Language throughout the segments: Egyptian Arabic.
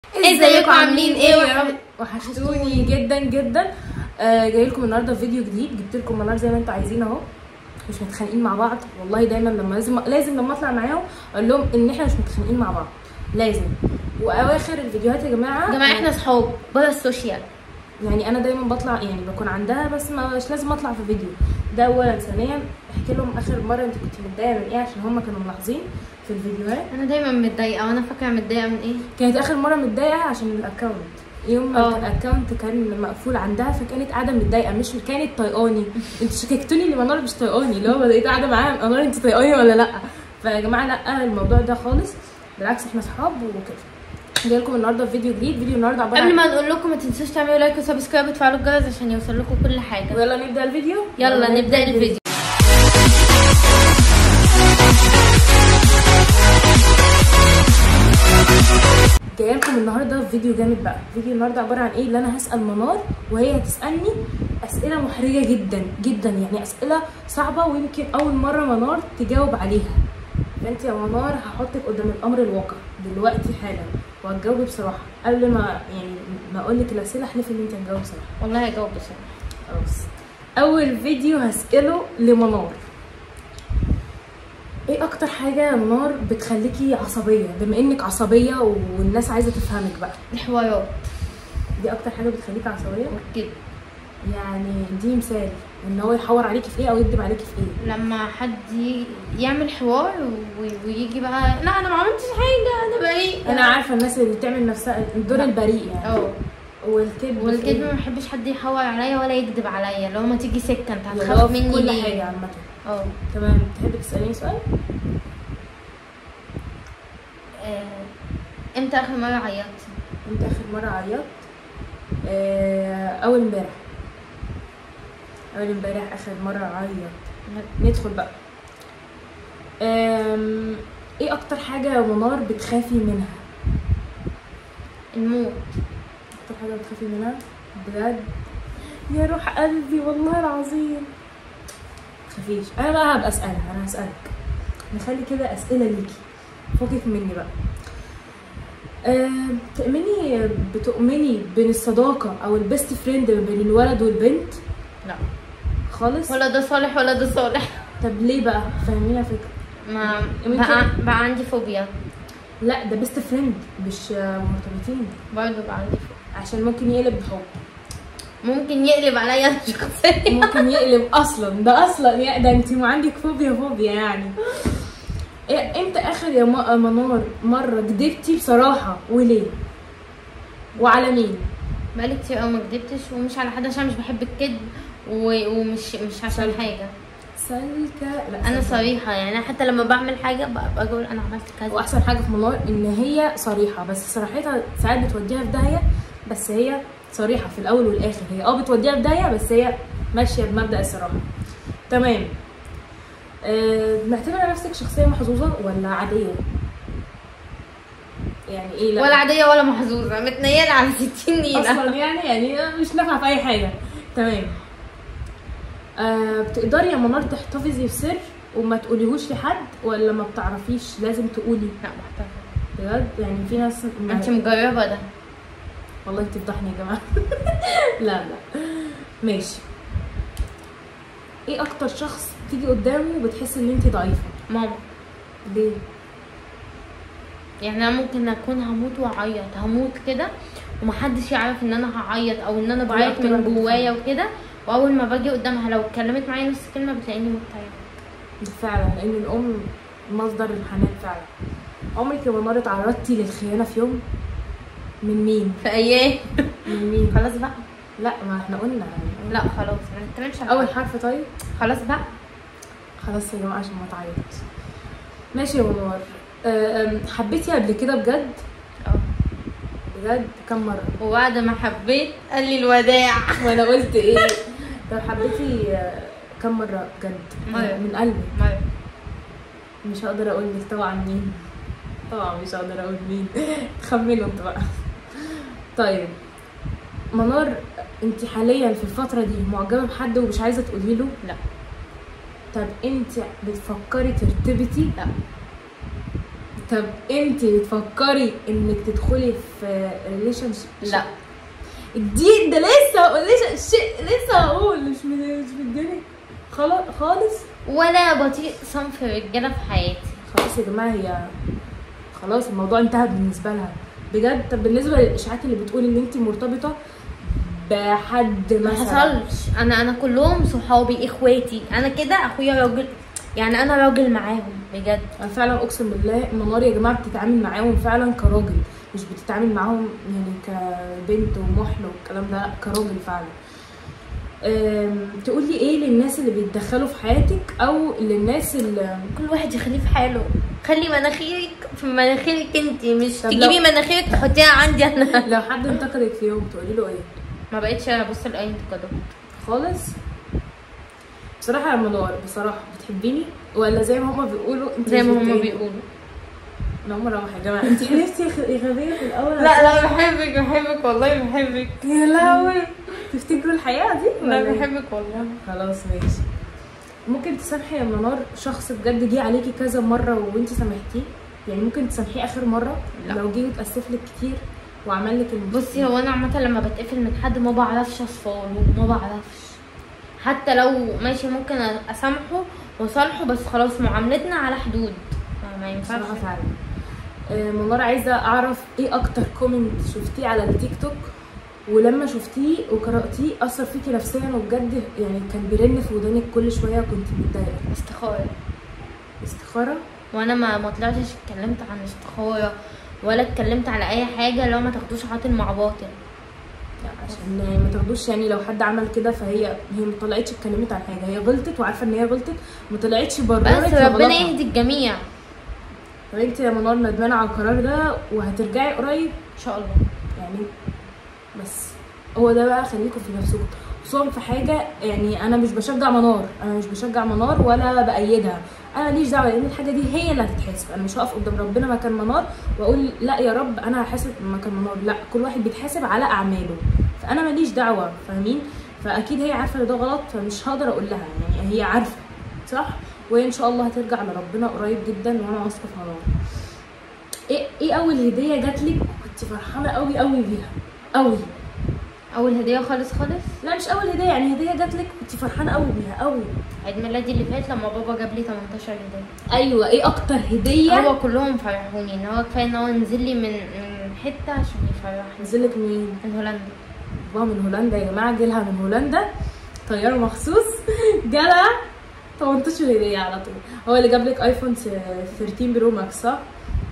ازيكم عاملين ايه يا رب وحشتوني جدا جدا آه جاي لكم النهارده فيديو جديد جبت لكم منار زي ما انتم عايزين اهو مش متخانقين مع بعض والله دايما لما لازم لازم لما اطلع معاهم اقول لهم ان احنا مش متخانقين مع بعض لازم واواخر الفيديوهات يا جماعه يا جماعه احنا صحاب بره السوشيال يعني انا دايما بطلع يعني بكون عندها بس مش لازم اطلع في فيديو ده اولا ثانيا احكي لهم اخر مره انت كنت متضايقه من ايه عشان هم كانوا ملاحظين في الفيديوهات انا دايما متضايقه وانا فاكره متضايقه من ايه كانت اخر مره متضايقه عشان الاكونت يوم ما اه. الاكونت كان مقفول عندها فكانت قاعده متضايقه مش كانت طايقاني انتوا شككتوني ان منار مش طايقاني اللي هو بقيت قاعده معاها منار انت طايقاني ولا لا فيا جماعه لا الموضوع ده خالص بالعكس احنا صحاب وكده جاي لكم النهارده في فيديو جديد فيديو النهارده عباره قبل عن ما نقول لكم ما تنسوش تعملوا لايك وسبسكرايب وتفعلوا الجرس عشان يوصل لكم كل حاجه يلا نبدا الفيديو يلا نبدا الفيديو جايه لكم النهارده في فيديو جامد بقى فيديو النهارده عباره عن ايه اللي انا هسال منار وهي هتسالني اسئله محرجه جدا جدا يعني اسئله صعبه ويمكن اول مره منار تجاوب عليها فانت يا منار هحطك قدام الامر الواقع دلوقتي حالا وهتجاوبي بصراحه قبل ما يعني ما اقول لك الاسئله احلفي ان انت هتجاوبي بصراحه والله هجاوب بسرعه خلاص اول فيديو هسأله لمنار ايه اكتر حاجه يا منار بتخليكي عصبيه بما انك عصبيه والناس عايزه تفهمك بقى الحوارات دي اكتر حاجه بتخليكي عصبيه كده يعني دي مثال ان هو يحور عليكي في ايه او يكذب عليكي في ايه لما حد ي- يعمل حوار و- ويجي بقى لا انا ما عملتش حاجه انا بريء انا عارفه الناس اللي بتعمل نفسها الدور البريء يعني اه والكذب في والكذب إيه؟ ما بحبش حد يحور عليا ولا يكذب عليا لو ما تيجي سكه انت اللي هو هتخاف في مني كل ليه حاجه عامه اه تمام تحبي تساليني سؤال آه، امتى اخر مره عيطتي انت اخر مره عيطت آه، اول امبارح اول امبارح اخر مره عيط ندخل بقى آم، ايه اكتر حاجه يا منار بتخافي منها الموت اكتر حاجه بتخافي منها بجد يا روح قلبي والله العظيم تخافيش انا بقى هبقى اسالها انا هسالك نخلي كده اسئله ليكي فوقك مني بقى آم، تؤمني بتؤمني بين الصداقه او البيست فريند بين الولد والبنت لا خالص ولا ده صالح ولا ده صالح طب ليه بقى فاهمينها فكره ما يمكن- بقى, بقى عندي فوبيا لا ده بيست فريند مش آه، مرتبطين برضه بقى عندي فوبيا عشان ممكن يقلب بحب ممكن يقلب عليا أنا شخصيا ممكن يقلب اصلا ده اصلا يا ده انت ما عندك فوبيا فوبيا يعني إيه- امتى اخر يا م- منار مره كدبتي بصراحه وليه وعلى مين بقالي كتير قوي ما كدبتش ومش على حد عشان مش بحب الكذب و- ومش مش عشان سلكة. حاجه سالكه لا انا سالكة. صريحه يعني أنا حتى لما بعمل حاجه ب- بقول انا عملت كذا واحسن حاجه في منار ان هي صريحه بس صراحتها ساعات بتوديها في داهيه بس هي صريحه في الاول والاخر هي اه بتوديها في داهيه بس هي ماشيه بمبدا الصراحه تمام أه معتبره نفسك شخصيه محظوظه ولا عاديه يعني ايه لا ولا عاديه ولا محظوظه متنيله على 60 نيله اصلا يعني يعني مش نافعه في اي حاجه تمام أه بتقدري يا منار تحتفظي بسر وما تقوليهوش لحد ولا ما بتعرفيش لازم تقولي لا محتفظه بجد يعني في ناس ما- انت مجربه ده والله بتفضحني يا جماعه لا لا ماشي ايه اكتر شخص تيجي قدامه بتحس ان انت ضعيفه ماما ليه يعني انا ممكن اكون هموت واعيط هموت كده ومحدش يعرف ان انا هعيط او ان انا بعيط أكتر واحدة من جوايا وكده واول ما باجي قدامها لو اتكلمت معايا نص كلمه بتلاقيني مت عيط فعلا لان الام مصدر الحنان فعلا عمرك يا منار اتعرضتي للخيانه في يوم من مين في ايام من مين خلاص بقى لا ما احنا قلنا يعني لا خلاص ما نتكلمش عن اول حاجة. حرف طيب خلاص بقى خلاص يا جماعه عشان ما تعيطش ماشي يا منار أه، أم، حبيتي قبل كده بجد اه بجد كم مره وبعد ما حبيت قال لي الوداع وانا قلت ايه طب حبيتي آه، كم مره بجد مرة. من قلبي مرة مش هقدر اقول لك طبعا مين طبعا مش هقدر اقول مين تخمنوا انتوا بقى طيب منار انت حاليا في الفتره دي معجبه بحد ومش عايزه تقولي له لا طب انت بتفكري ترتبطي لا طب انت بتفكري انك تدخلي في ريليشن لا دي ده لسه لسه شيء لسه هقول مش من مش مديني خلاص خالص ولا بطيء صنف رجاله في حياتي خلاص يا جماعه هي خلاص الموضوع انتهى بالنسبه لها بجد طب بالنسبه للاشاعات اللي بتقول ان انت مرتبطه بحد ما مثلا حصلش انا انا كلهم صحابي اخواتي انا كده اخويا راجل يعني انا راجل معاهم بجد انا فعلا اقسم بالله منار يا جماعه بتتعامل معاهم فعلا كراجل مش بتتعامل معاهم يعني كبنت ومحن والكلام ده لا كراجل فعلا أم، تقولي ايه للناس اللي بيتدخلوا في حياتك او للناس اللي كل واحد يخليه في حاله خلي مناخيرك في مناخيرك انت مش طب تجيبي لو- مناخيرك تحطيها عندي انا لو حد انتقدك في يوم تقولي له ايه ما بقتش ابص لاي انتقادات خالص بصراحه يا منار بصراحه بتحبيني ولا زي ما هما بيقولوا انت زي مش ما هما بتحبيني؟ بيقولوا انا اول مره يا جماعه انت حلفتي يا خ- يا غبيه في الاول لا لا بحبك بحبك والله بحبك يا لهوي تفتكروا الحقيقه دي لا ولا إيه؟ بحبك والله خلاص ماشي ممكن تسامحي يا منار شخص بجد جه عليكي كذا مره وانت سامحتيه يعني ممكن تسامحيه اخر مره لا. لو جه يتاسف لك كتير وعمل لك المشكلة. بصي هو انا عامه لما بتقفل من حد ما بعرفش اصفاله ما بعرفش حتى لو ماشي ممكن اسامحه واصالحه بس خلاص معاملتنا على حدود ما- ما ينفعش بصراحه فعلا آه، منار عايزه اعرف ايه اكتر كومنت شفتيه على التيك توك ولما شفتيه وقراتيه اثر فيكي نفسيا وبجد يعني كان بيرن في ودانك كل شويه كنت متضايقه استخاره استخاره وانا ما ما طلعتش اتكلمت عن استخاره ولا اتكلمت على اي حاجه لو ما تاخدوش عاطل مع باطل لا عشان ما تاخدوش يعني لو حد عمل كده فهي هي ما طلعتش اتكلمت عن حاجه هي غلطت وعارفه ان هي غلطت ما طلعتش بررت بس ربنا لغلطها. يهدي الجميع طب انت يا منار ندمانه على القرار ده وهترجعي قريب ان شاء الله يعني بس هو ده بقى خليكم في نفسكم خصوصا في حاجه يعني انا مش بشجع منار انا مش بشجع منار ولا بايدها انا ماليش دعوه لان الحاجه دي هي اللي هتتحاسب انا مش هقف قدام ربنا مكان منار واقول لا يا رب انا هحاسب مكان منار لا كل واحد بيتحاسب على اعماله فانا ماليش دعوه فاهمين فاكيد هي عارفه ان ده غلط فمش هقدر اقول لها يعني هي عارفه صح وهي ان شاء الله هترجع لربنا قريب جدا وانا واثقه في منار ايه ايه اول هديه جات لك كنت فرحانه قوي قوي بيها قوي اول هديه خالص خالص لا مش اول هديه يعني هديه جات لك كنت فرحانه قوي بيها قوي عيد ميلادي اللي فات لما بابا جاب لي 18 هديه ايوه ايه اكتر هديه هو كلهم فرحوني ان هو كفايه ان هو نزل لي من من حته عشان يفرحني نزلك منين من هولندا بابا من هولندا يا جماعه جالها من هولندا طياره مخصوص جالها 18 هديه على طول هو اللي جاب لك ايفون 13 برو ماكس صح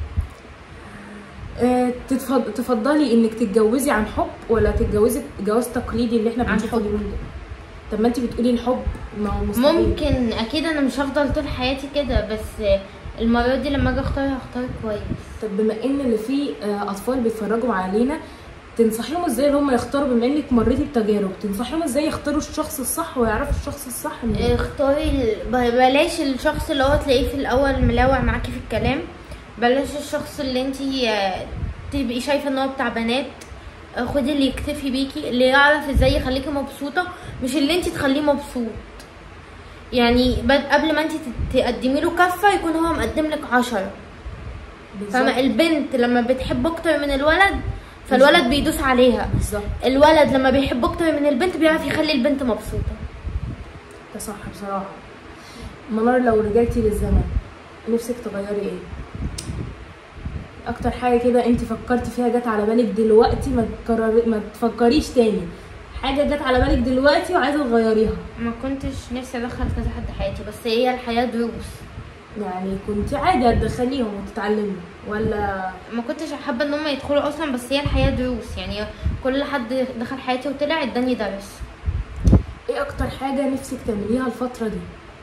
آه، تتفض- تفضلي انك تتجوزي عن حب ولا تتجوزي جواز تقليدي اللي احنا عن بنشوفه حب. اليومين دول طب ما انت بتقولي الحب ما هو مستحيل. ممكن اكيد انا مش هفضل طول حياتي كده بس المره دي لما اجي اختار هختار كويس طب بما ان اللي فيه آه، اطفال بيتفرجوا علينا تنصحيهم ازاي ان هم يختاروا بما انك مريتي بتجارب تنصحيهم ازاي يختاروا الشخص الصح ويعرفوا الشخص الصح من اختاري ال- ب- بلاش الشخص اللي هو تلاقيه في الاول ملاوع معاكي في الكلام بلاش الشخص اللي انتي آه، تبقي شايفه ان هو بتاع بنات آه، خدي اللي يكتفي بيكي اللي يعرف ازاي يخليكي مبسوطه مش اللي انتي تخليه مبسوط يعني بد- قبل ما انتي تت- تقدمي له كفه يكون هو مقدم لك عشرة فاهمه بالظبط البنت لما بتحب اكتر من الولد فالولد بيدوس عليها بالظبط الولد لما بيحب اكتر من البنت بيعرف يخلي البنت مبسوطه ده صح بصراحه منار لو رجعتي للزمن نفسك تغيري ايه اكتر حاجه كده انت فكرتي فيها جت على بالك دلوقتي ما تكرر ما تفكريش تاني حاجه جت على بالك دلوقتي وعايزه تغيريها ما كنتش نفسي ادخل كذا حد حياتي بس هي الحياه دروس يعني كنت عادي هتدخليهم وتتعلمي ولا ما كنتش حابه ان هم يدخلوا اصلا بس هي الحياه دروس يعني كل حد دخل حياتي وطلع اداني درس ايه اكتر حاجه نفسك تعمليها الفتره دي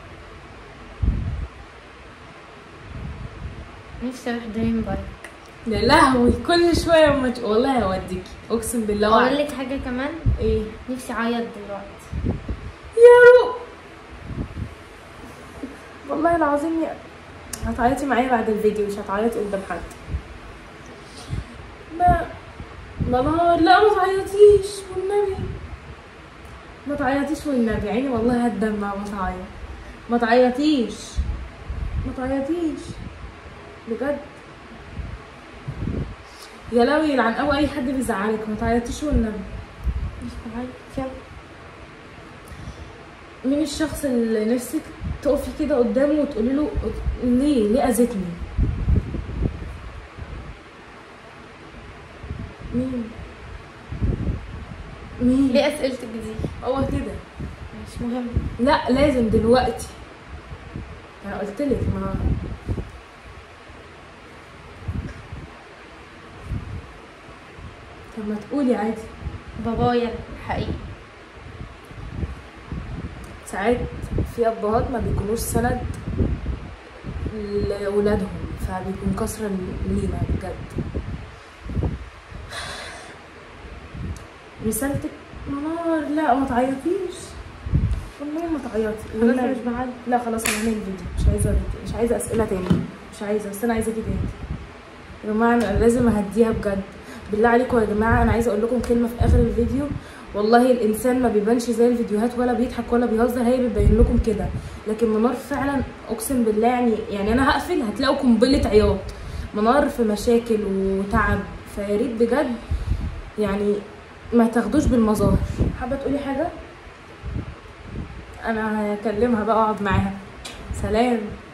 نفسي اروح دريم بارك يا لهوي كل شويه ما ت- والله هوديكي اقسم بالله اقول وعد. لك حاجه كمان ايه نفسي اعيط دلوقتي يا رو والله العظيم يا هتعيطي معايا بعد الفيديو مش هتعيطي قدام حد ما منار لا ما تعيطيش والنبي ما تعيطيش والنبي عيني والله هتدمع ما تعيط ما تعيطيش ما تعيطيش بجد يا لوي يلعن قوي اي حد بيزعلك ما تعيطيش والنبي مش بعيط يلا مين الشخص اللي نفسك تقفي كده قدامه وتقولي له ليه ليه اذيتني مين مين ليه اسئلتك دي هو كده مش مهم لا لازم دلوقتي انا قلت لك ما طب ما تقولي عادي بابايا الحقيقي ساعات في ابهات ما بيكونوش سند لاولادهم فبيكون كسرة لينا بجد رسالتك منار لا ما تعيطيش والله ما تعيطي خلاص والله. مش بعيط لا خلاص انا هعمل فيديو مش عايزه مش عايزه اسئله تاني مش عايزه بس انا عايزاكي تاني يا جماعه انا لازم اهديها بجد بالله عليكم يا جماعه انا عايزه اقول لكم كلمه في اخر الفيديو والله الانسان ما بيبانش زي الفيديوهات ولا بيضحك ولا بيهزر هي بتبين لكم كده لكن منار فعلا اقسم بالله يعني يعني انا هقفل هتلاقوا قنبله عياط منار في مشاكل وتعب فيا ريت بجد يعني ما تاخدوش بالمظاهر حابه تقولي حاجه انا هكلمها بقى اقعد معاها سلام